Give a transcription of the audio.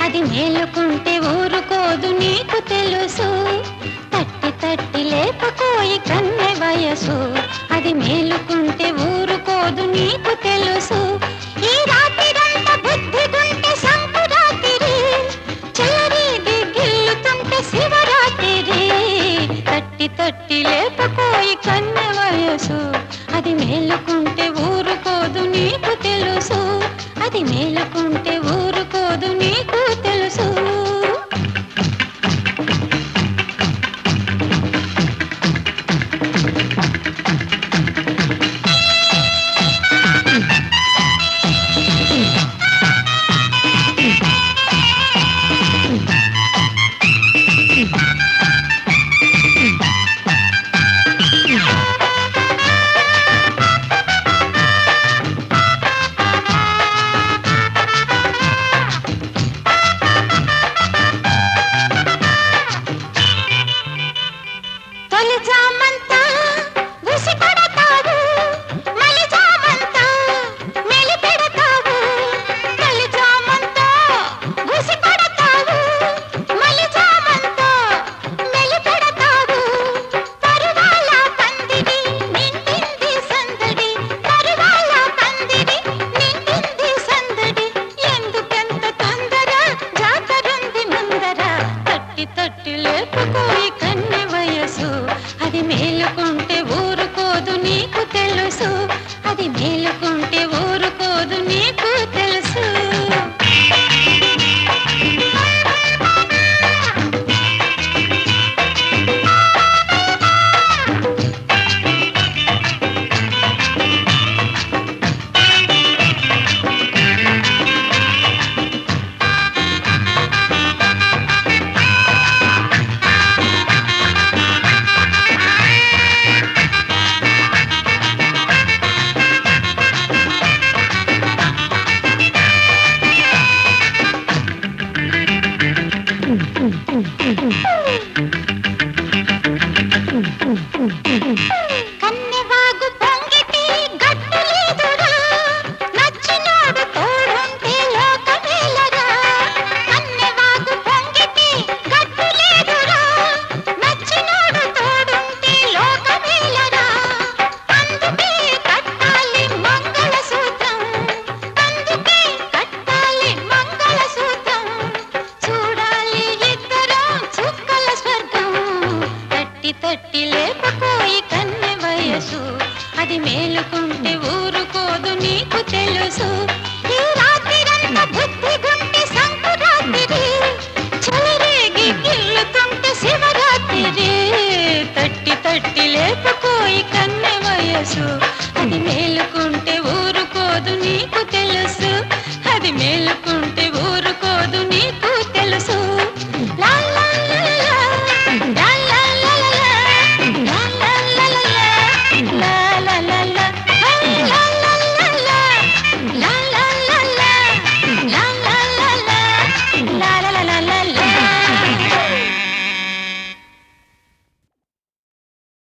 అది మేలుకుంటే ఊరుకోదు నీకు తెలుసు తట్టి తట్టి లేపకోయి కన్నె వయసు అది మేలుకుంటే ఊరుకోదు నీకు తెలుసు ఈ రాత్రిరంతా బుద్ధిగుంటే సంకురాత్రి చెలరేగి గిల్లుతుంటే శివరాత్రి తట్టి తట్టి లేపకోయి కన్నె వయసు అది మేలుకుంటే ఊరుకోదు నీకు తెలుసు అది మేలుకుంటే ఊరుకోదు నీకు తెలుసు తొలిజామంతా ఉసి పడతావు మలిజామంతా మెలి పెడతావు తొలిజామంతా ఉసి పడతావు మలిజామంతా మెలి పెడతావు తరువాల పందిరి నిండింది సందడి తరువాల పందిరి నిండింది సందడి ఎందుకెంత తొందర జాతరుంది ముందర తట్టి తట్టి లేపుకోయి కన్నె వయసు అది మేలుకుంటే ఊరుకోదు నీకు తెలుసు అది మేలుకుంటే ఊరుకోదు నీకు తెలుసు